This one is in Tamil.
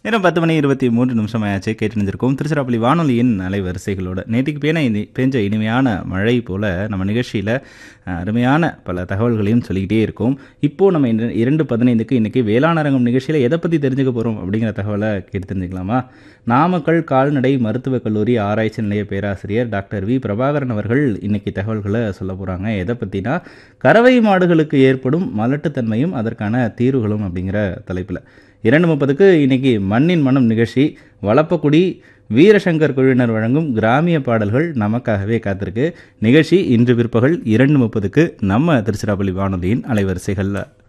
நேரம் பத்து மணி இருபத்தி மூன்று நிமிஷம் ஆயாச்சு கேட்டுருந்துருக்கோம் திருச்சிராப்பள்ளி வானொலியின் அலைவரிசைகளோட நேற்றுக்கு பேன இனி பேஞ்ச இனிமையான மழை போல் நம்ம நிகழ்ச்சியில் அருமையான பல தகவல்களையும் சொல்லிக்கிட்டே இருக்கோம் இப்போது நம்ம இந்த இரண்டு பதினைந்துக்கு இன்றைக்கி வேளாண் அரங்கம் நிகழ்ச்சியில் எதை பற்றி தெரிஞ்சுக்க போகிறோம் அப்படிங்கிற தகவலை கேட்டு தெரிஞ்சுக்கலாமா நாமக்கல் கால்நடை மருத்துவக் கல்லூரி ஆராய்ச்சி நிலைய பேராசிரியர் டாக்டர் வி பிரபாகரன் அவர்கள் இன்னைக்கு தகவல்களை சொல்ல போகிறாங்க எதை பற்றினா கறவை மாடுகளுக்கு ஏற்படும் மலட்டுத்தன்மையும் அதற்கான தீர்வுகளும் அப்படிங்கிற தலைப்பில் இரண்டு முப்பதுக்கு இன்னைக்கு மண்ணின் மனம் நிகழ்ச்சி வளப்பக்குடி வீரசங்கர் குழுவினர் வழங்கும் கிராமிய பாடல்கள் நமக்காகவே காத்திருக்கு நிகழ்ச்சி இன்று பிற்பகல் இரண்டு முப்பதுக்கு நம்ம திருச்சிராப்பள்ளி வானொலியின் அலைவரிசைகளில்